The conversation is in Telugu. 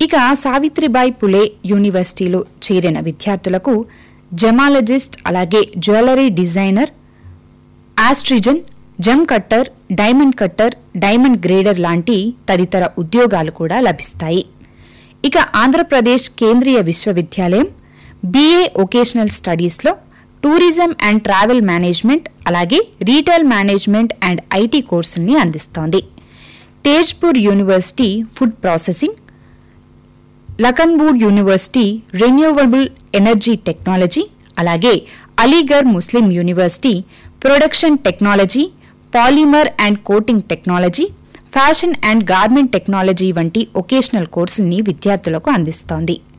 ఇక సావిత్రిబాయి పులే యూనివర్సిటీలో చేరిన విద్యార్థులకు జమాలజిస్ట్ అలాగే jewellery designer artisan gem cutter diamond cutter diamond grader లాంటి తదితర ఉద్యోగాలు కూడా లభిస్తాయి ఇక ఆంధ్రప్రదేశ్ కేంద్రీయ విశ్వవిద్యాలయం బీఏ వొకేషనల్ స్టడీస్లో టూరిజం అండ్ ట్రావెల్ మేనేజ్మెంట్ అలాగే రీటైల్ మేనేజ్మెంట్ అండ్ ఐటీ కోర్సుల్ని అందిస్తోంది Tezpur university food processing Lakhanpur university renewable energy technology అలాగే Aligarh Muslim university production technology polymer and coating technology fashion and garment technology వంటి ఒకేషనల్ కోర్సుల్ని విద్యార్థులకు అందిస్తోంది